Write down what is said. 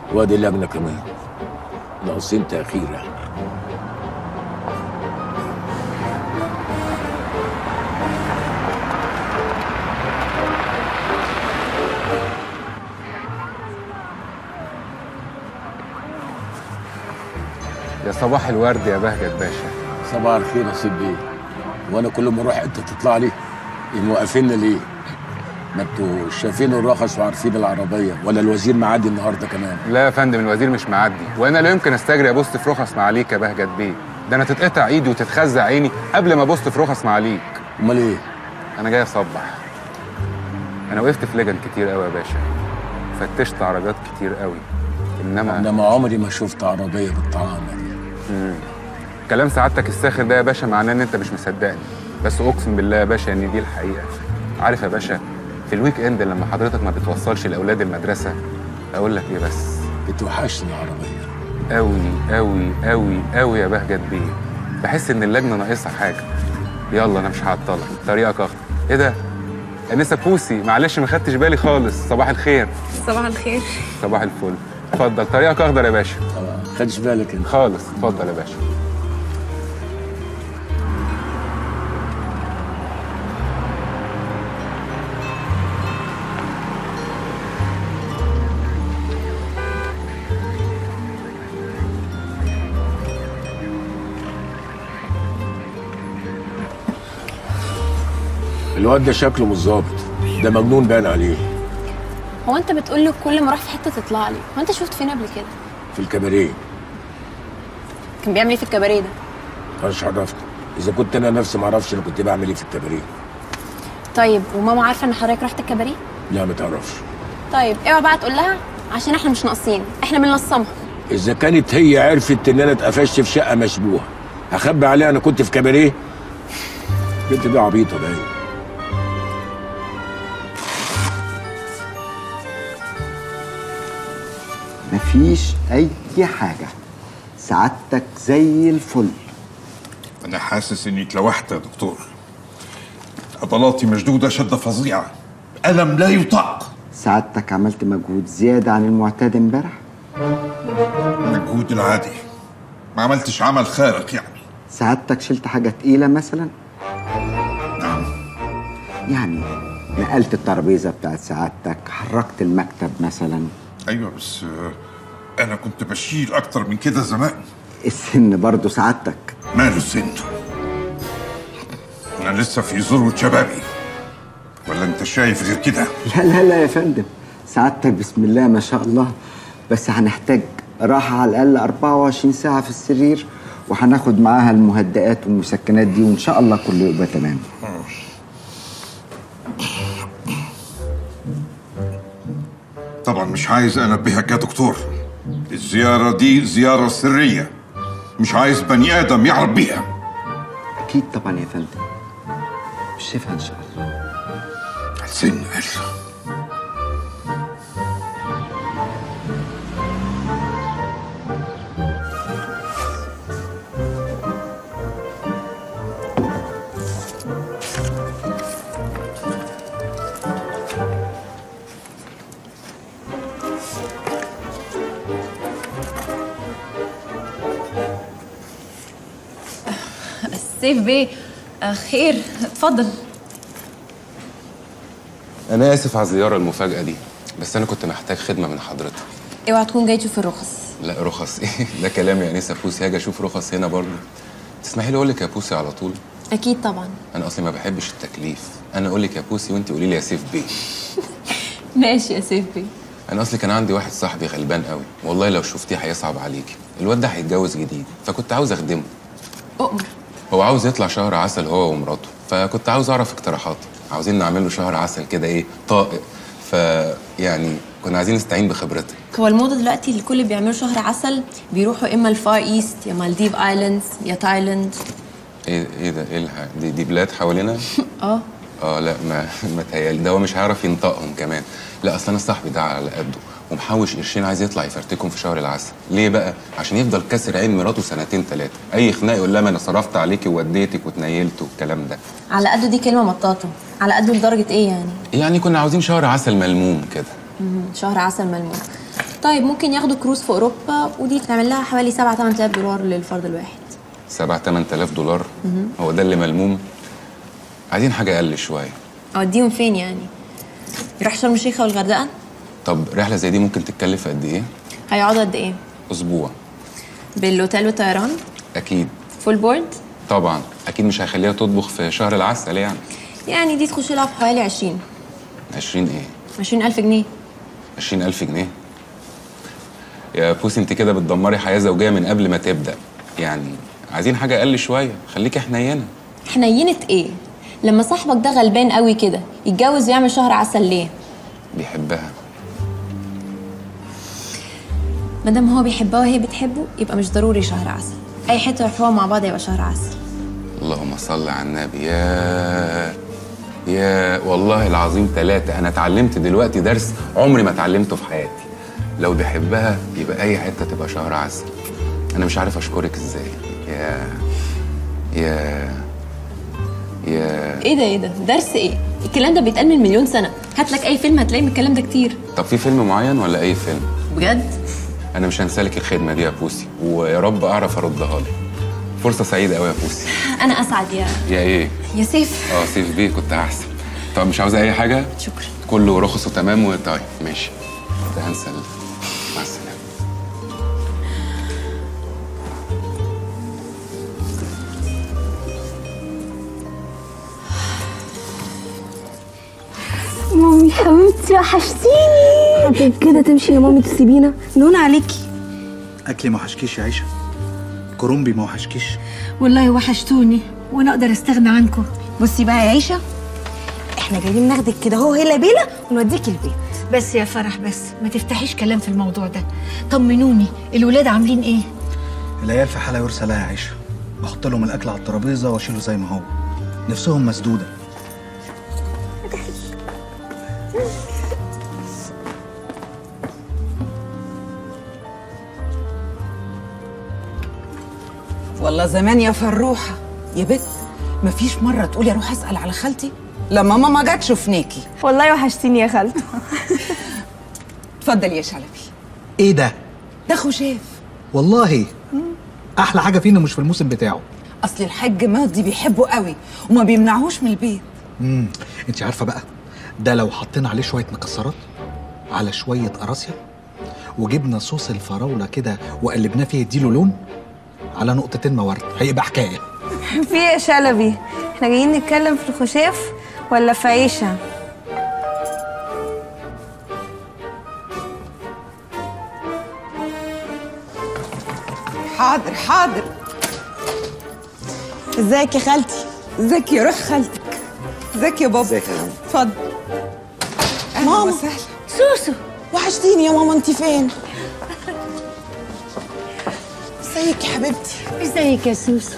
وادي اللجنه كمان ناقصين تاخيره يا صباح الورد يا بهجت باشا صباح الخير يا سيد بيه وانا كل ما اروح انت تطلع لي موقفيني ليه؟ ما انتوا شايفين الرخص وعارفين العربيه ولا الوزير معدي النهارده كمان لا يا فندم الوزير مش معدي وانا لا يمكن استجري ابص في رخص معاليك يا بهجت بيه ده انا تتقطع ايدي وتتخزع عيني قبل ما ابص في رخص معاليك امال ايه؟ انا جاي اصبح انا وقفت في لجن كتير قوي يا باشا فتشت عربيات كتير قوي انما انما عمري ما شفت عربيه بالطعامه دي كلام سعادتك الساخر ده يا باشا معناه ان انت مش مصدقني بس اقسم بالله يا باشا ان دي الحقيقه عارف يا باشا في الويك اند لما حضرتك ما بتوصلش لاولاد المدرسه اقول لك ايه بس بتوحشني العربيه قوي قوي قوي قوي يا بهجت بيه بحس ان اللجنه ناقصها حاجه يلا انا مش هعطلك طريقك اخر ايه ده انسه بوسي معلش ما خدتش بالي خالص صباح الخير صباح الخير صباح الفل اتفضل طريقك اخضر يا باشا آه، خدش بالك انت خالص اتفضل يا باشا الواد ده شكله مش ظابط ده مجنون باين عليه هو انت بتقول لي كل ما اروح في حته تطلع لي هو انت شفت فين قبل كده في الكباريه كان بيعمل ايه في الكباريه ده مش عرفت اذا كنت انا نفسي ما اعرفش انا كنت بعمل ايه في الكباريه طيب وماما عارفه ان حضرتك رحت الكباريه لا ما تعرفش طيب اوعى بقى تقول لها عشان احنا مش ناقصين احنا بنلصمها اذا كانت هي عرفت ان انا اتقفشت في شقه مشبوهه هخبي عليها انا كنت في كباريه البنت دي عبيطه باين مفيش أي حاجة سعادتك زي الفل أنا حاسس إني اتلوحت يا دكتور عضلاتي مشدودة شدة فظيعة ألم لا يطاق سعادتك عملت مجهود زيادة عن المعتاد امبارح المجهود العادي ما عملتش عمل خارق يعني سعادتك شلت حاجة تقيلة مثلا نعم يعني نقلت الترابيزة بتاعت سعادتك حركت المكتب مثلا أيوة بس آه، أنا كنت بشيل أكتر من كده زمان السن برضو سعادتك ماله السن أنا لسه في ذروة شبابي ولا أنت شايف غير كده لا لا لا يا فندم سعادتك بسم الله ما شاء الله بس هنحتاج راحة على الأقل 24 ساعة في السرير وهناخد معاها المهدئات والمسكنات دي وإن شاء الله كله يبقى تمام طبعا مش عايز أنبهك يا دكتور الزيارة دي زيارة سرية مش عايز بني آدم يعرف بيها أكيد طبعا يا فندم شايفها إن شاء الله السن قل سيف بيه آه، خير اتفضل انا اسف على الزياره المفاجاه دي بس انا كنت محتاج خدمه من حضرتك اوعى تكون جاي تشوف الرخص لا رخص ايه ده كلام يا انسه بوسي هاجي اشوف رخص هنا برضه تسمحي لي اقول لك يا بوسي على طول اكيد طبعا انا اصلي ما بحبش التكليف انا اقول لك يا بوسي وانت قولي لي يا سيف بيه ماشي يا سيف بيه انا اصلي كان عندي واحد صاحبي غلبان قوي والله لو شفتيه هيصعب عليكي الواد ده هيتجوز جديد فكنت عاوز اخدمه اؤمر هو عاوز يطلع شهر عسل هو ومراته فكنت عاوز اعرف اقتراحات عاوزين نعمل له شهر عسل كده ايه طائق فيعني كنا عايزين نستعين بخبرتك هو الموضة دلوقتي اللي كل بيعملوا شهر عسل بيروحوا اما الفار ايست يا مالديف ايلاندز يا تايلاند ايه ايه ده ايه الح... دي, دي بلاد حوالينا اه اه لا ما ما تهيألي ده هو مش هيعرف ينطقهم كمان لا اصل انا صاحبي ده على قده ومحوش قرشين عايز يطلع يفرتكهم في شهر العسل ليه بقى عشان يفضل كاسر عين مراته سنتين ثلاثه اي خناق يقول لها ما انا صرفت عليكي ووديتك واتنيلت والكلام ده على قده دي كلمة مطاطة على قده لدرجة ايه يعني يعني كنا عاوزين شهر عسل ملموم كده مم، شهر عسل ملموم طيب ممكن ياخدوا كروز في اوروبا ودي تعمل لها حوالي 7 8000 دولار للفرد الواحد 7 8000 دولار هو ده اللي ملموم عايزين حاجه اقل شويه اوديهم فين يعني يروح شرم الشيخ او الغردقه طب رحله زي دي ممكن تتكلف قد ايه هيقعدوا قد ايه اسبوع بالاوتيل والطيران اكيد فول بورد طبعا اكيد مش هيخليها تطبخ في شهر العسل يعني يعني دي تخش لها في حوالي 20 20 ايه 20000 جنيه 20000 جنيه يا بوسي انت كده بتدمري حياه زوجيه من قبل ما تبدا يعني عايزين حاجه اقل شويه خليكي حنينه حنينة ايه لما صاحبك ده غلبان قوي كده يتجوز ويعمل شهر عسل ليه بيحبها ما دام هو بيحبها وهي بتحبه يبقى مش ضروري شهر عسل اي حته يروحوها مع بعض يبقى شهر عسل اللهم صل على النبي يا يا والله العظيم ثلاثة أنا اتعلمت دلوقتي درس عمري ما اتعلمته في حياتي لو بيحبها يبقى أي حتة تبقى شهر عسل أنا مش عارف أشكرك إزاي يا يا يا ايه ده ايه ده درس ايه الكلام ده بيتقال من مليون سنه هات لك اي فيلم هتلاقي من الكلام ده كتير طب في فيلم معين ولا أي فيلم؟ بجد أنا مش هنسالك الخدمة دي يا بوسي ويا رب أعرف أردها لك فرصة سعيدة أوي يا بوسي انا اسعد يا يا إيه؟ يا سيف اه سيف بيه كنت احسن طب مش عاوزه اي حاجه شكرا كله رخص وتمام وطيب ماشي ده هنسى ال- مع السلامه مامي حبيبتي وحشتيني كده تمشي يا مامي تسيبينا نون عليكي اكلي ما وحشكيش يا عيشه كرومبي ما وحشكيش والله وحشتوني وانا اقدر استغنى عنكم بصي بقى يا عيشه احنا جايين ناخدك كده اهو هيلا بيلا ونوديكي البيت بس يا فرح بس ما تفتحيش كلام في الموضوع ده طمنوني الولاد عاملين ايه العيال في حاله يرثى لها يا عيشه بحط لهم الاكل على الترابيزه واشيله زي ما هو نفسهم مسدوده والله زمان يا فروحة يا بت مفيش مرة تقولي أروح أسأل على خالتي لما ماما جت شفناكي والله وحشتيني يا خالته اتفضل يا شلبي ايه ده ده خشاف والله احلى حاجه فينا مش في الموسم بتاعه أصل الحاج مهدي بيحبه قوي وما بيمنعهوش من البيت امم انت عارفه بقى ده لو حطينا عليه شويه مكسرات على شويه قراصيا وجبنا صوص الفراوله كده وقلبناه فيه يديله لون على نقطتين موارد هيبقى حكايه في ايه يا شلبي احنا جايين نتكلم في الخشاف ولا في عيشه حاضر حاضر ازيك يا خالتي ازيك يا روح خالتك ازيك يا بابا ازيك يا ماما اتفضل أهلا ماما. وسهلا سوسو وحشتيني يا ماما انت فين ازيك يا حبيبتي ازيك يا سوسو